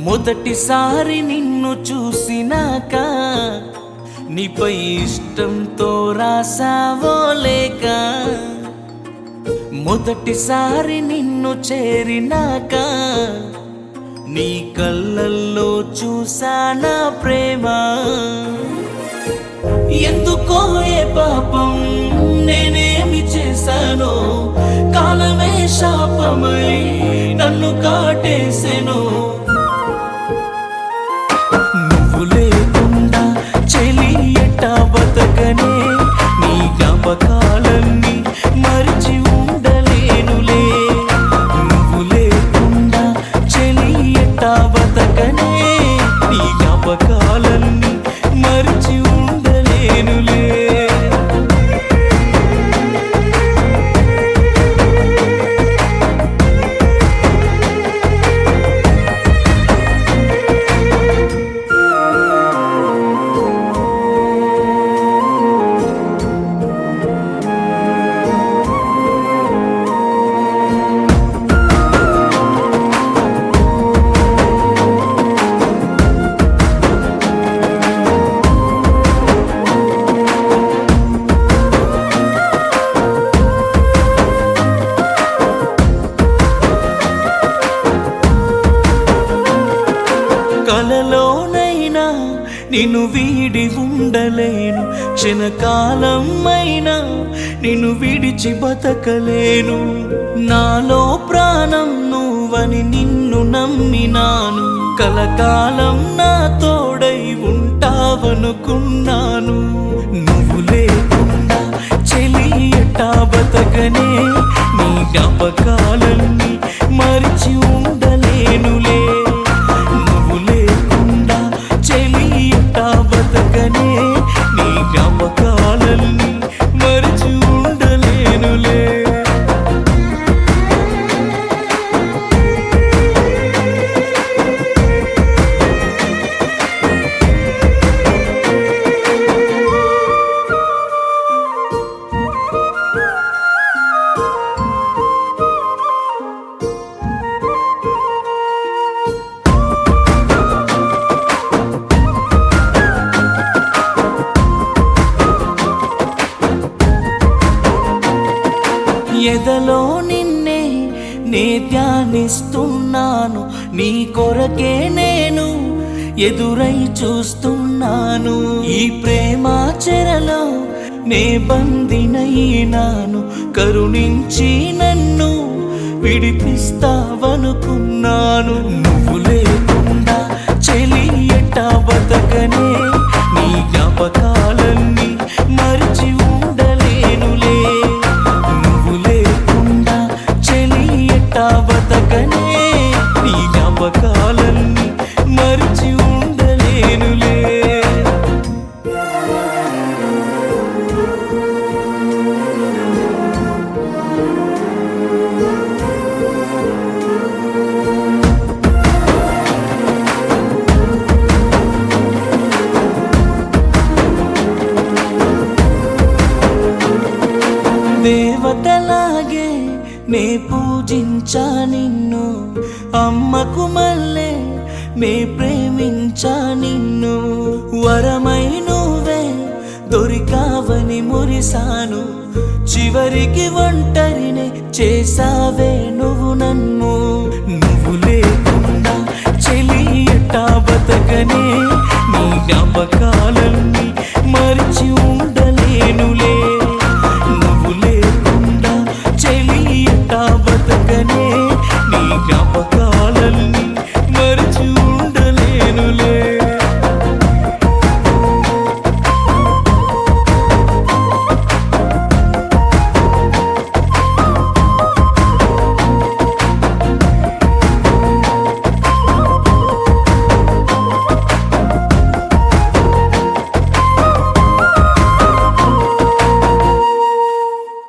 మొదటిసారి నిన్ను చూసినాక నీపై ఇష్టంతో రాసావో లేక మొదటిసారి నిన్ను చేరినాక నీ కళ్ళల్లో చూసానా ప్రేమ ఎందుకో ఏ పాపం నేనేమి చేశానో కాలమే శాపమై నన్ను కాటేసెను నువ్వు లేకుండా చెలి ఎట్టా బతకనే నీ జ్ఞాపకాలన్నీ మరిచి ఉండలేనులే నువ్వు లేకుండా చెలి ఎట్టా బతకనే నీ జ్ఞాపకాలన్నీ మరిచి ఉండలేనులే కలలోనైనా నిన్ను వీడి ఉండలేను క్షణకాలం అయినా నిన్ను విడిచి బతకలేను నాలో ప్రాణం నువ్వని నిన్ను నమ్మినాను కలకాలం నా తోడై ఉంటావనుకున్నాను నువ్వు లేకుండా చెలి ఎట్టా బతకనే నీ జ్ఞాపకాలన్నీ మరిచి ఉండలేనులే నువ్వు లేకుండా చెలి ఎట్టా బతకనే నీ జ్ఞాపకాలన్నీ మరిచి ఉండలేనులే ఎదలో నిన్నే నే ధ్యానిస్తున్నాను నీ కొరకే నేను ఎదురై చూస్తున్నాను ఈ ప్రేమ చెరలో నే బందినైనాను కరుణించి నన్ను విడిపిస్తావనుకున్నాను నువ్వు లేకుండా చెలి ఎట్టా బతకనే నీ జ్ఞాపకాలన్నీ మరిచి ఉండలేనులే నువ్వు లేకుండా చెలి ఎట్టా బతకనే నీ జ్ఞాపకాలన్నీ మరిచి ఉండలేనులే దేవతలాగే నే పూజించా నిన్ను అమ్మకు మళ్ళే నే ప్రేమించా నిన్ను వరమై నువ్వే దొరికావని మురిసాను చివరికి ఒంటరినే చేసావే నువ్వు నన్ను నువ్వు లే